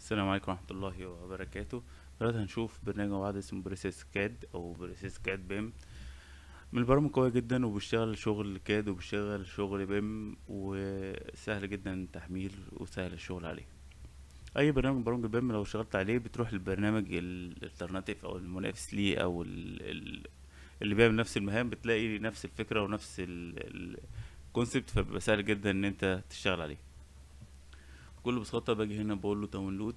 السلام عليكم ورحمة الله وبركاته دلوقتي هنشوف برنامج مع بعض اسمه بريسيس كاد أو بريسيس كاد بيم من البرامج قوية جدا وبيشتغل شغل كاد وبيشتغل شغل بيم وسهل جدا التحميل وسهل الشغل عليه أي برنامج من برامج البيم لو اشتغلت عليه بتروح للبرنامج الالترناتيف أو المنافس ليه أو ال- ال- اللي بيعمل نفس المهام بتلاقي نفس الفكرة ونفس الكونسبت فبيبقى سهل جدا إن أنت تشتغل عليه بكل بساطة باجي هنا بقول له داونلود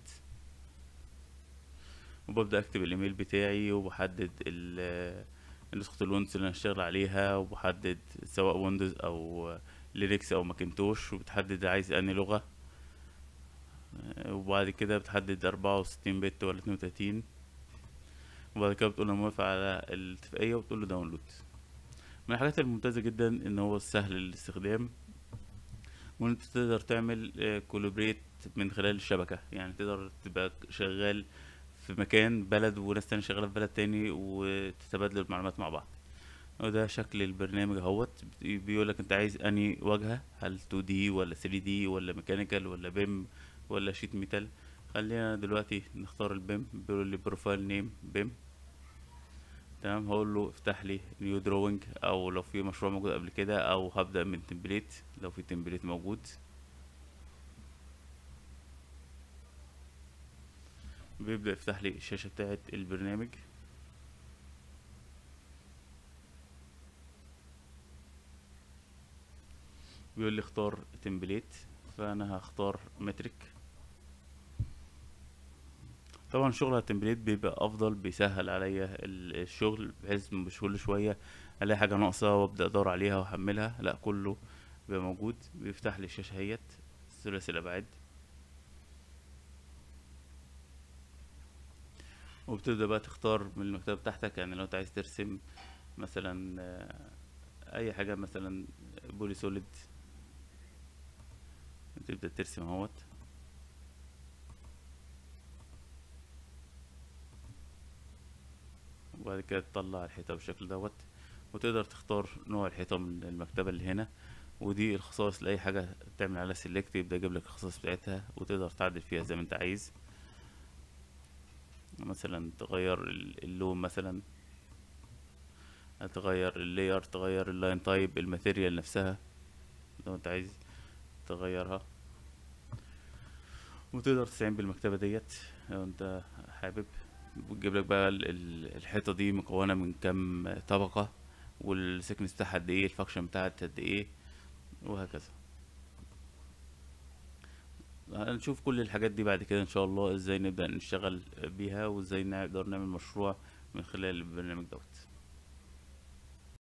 وببدأ أكتب الإيميل بتاعي وبحدد ال- نسخة الويندوز اللي أنا هشتغل عليها وبحدد سواء ويندوز أو لينكس أو ماكنتوش وبتحدد عايز أنهي لغة آه، وبعد كده بتحدد أربعة وستين بت ولا اتنين وتلاتين وبعد كده بتقول أنا موافق على الاتفاقية وتقول له داونلود من الحاجات الممتازة جدا إن هو سهل الاستخدام وإن أنت تقدر تعمل كولابريت من خلال الشبكة يعني تقدر تبقى شغال في مكان بلد وناس تانية شغالة في بلد تاني وتتبادلوا المعلومات مع بعض وده شكل البرنامج اهوت بيقولك انت عايز انهي واجهة هل 2 دي ولا 3 دي ولا ميكانيكال ولا بيم ولا شيت ميتال خلينا دلوقتي نختار البيم بيقول لي بروفايل نيم بيم تمام هقول له افتح لي نيو دروينج او لو في مشروع موجود قبل كده او هبدأ من تمبليت لو في تمبليت موجود بيبدأ يفتح لي الشاشة بتاعت البرنامج بيقول لي اختار تمبليت فانا هختار مترك طبعا شغل على التمبليت بيبقى افضل بيسهل عليا ال- الشغل بحيث مش كل شويه الاقي حاجه ناقصه وابدا ادور عليها واحملها لا كله بيبقى موجود بيفتح لي الشاشه اهيت ثلاثي الابعاد وبتبدا بقى تختار من المكتبه بتاعتك يعني لو انت عايز ترسم مثلا آه، اي حاجه مثلا بولي سوليد تبدا ترسم اهوت وبعد كده تطلع الحيطة بالشكل دوت وتقدر تختار نوع الحيطة من المكتبة اللي هنا ودي الخصائص لأي حاجة تعمل عليها سيلكت يبدأ يجيب لك الخصائص بتاعتها وتقدر تعدل فيها زي ما انت عايز مثلا تغير ال- اللون مثلا تغير اللاير تغير اللاين تايب الماتيريال نفسها لو انت عايز تغيرها وتقدر تستعين بالمكتبة ديت لو انت حابب وتجيب لك بقى ال- ال- الحيطة دي مكونة من كام طبقة والسكنس بتاعها قد ايه الفاكشن بتاعها قد ايه وهكذا هنشوف كل الحاجات دي بعد كده ان شاء الله ازاي نبدأ نشتغل بيها وازاي نقدر نعمل مشروع من خلال البرنامج دوت